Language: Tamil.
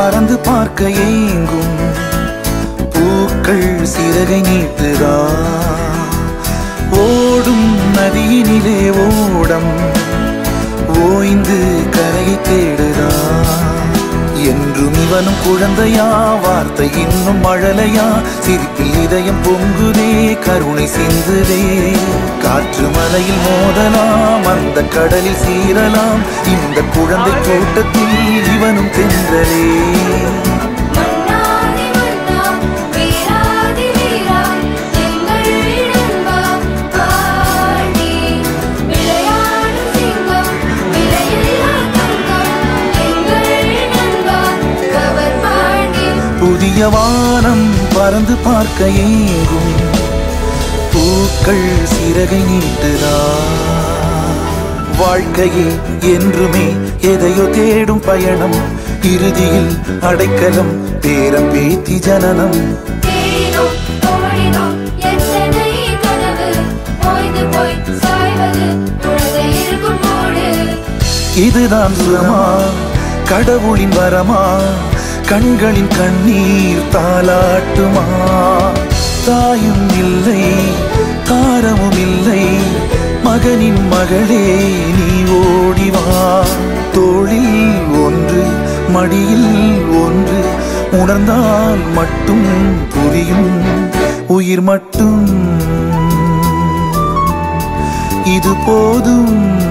பறந்து பார்க்க ஏங்கும் பூக்கள் சிறகை நீட்டுதா ஓடும் நதியினிலே ஓடம் ஓய்ந்து கரையை தேடுதா என்றும் இவனும் குழந்தையா வார்த்தை இன்னும் மழலையா சிரிப்பில் இதயம் பொங்குதே கருணை சிந்துதே காற்று மலையில் மோதலாம் அந்த கடலில் சீரலாம் இந்த குழந்தை கூட்டத்தில் இவனும் தென்றலே மன்னாதி மன்னா வீராதி வீரா எங்கள் நண்பா பாடி விளையாடும் சிங்கம் விலையில்லா தங்கம் எங்கள் நண்பா கவர் பாண்டி புதிய வானம் பறந்து பார்க்க ஏங்கும் பூக்கள் சிறகை நீட்டுதா வாழ்க்கையே என்றுமே எதையோ தேடும் பயணம் இறுதியில் அடைக்கலம் பேரம் பேத்தி ஜனனம் தேடினோம் ஓடினோம் எத்தனை கனவு ஓய்ந்து போய் சாய்வது குழந்தை இருக்கும் போடு இதுதான் சுகமா கடவுளின் வரமா கண்களின் கண்ணீர் தாலாட்டுமா தாயும் இல்லை தாரமும் இல்லை மகனின் மகளே நீ ஓடிவா தோளில் ஒன்று மடியில் ஒன்று உணர்ந்தால் மட்டும் புரியும் உயிர் மட்டும் இது போதும்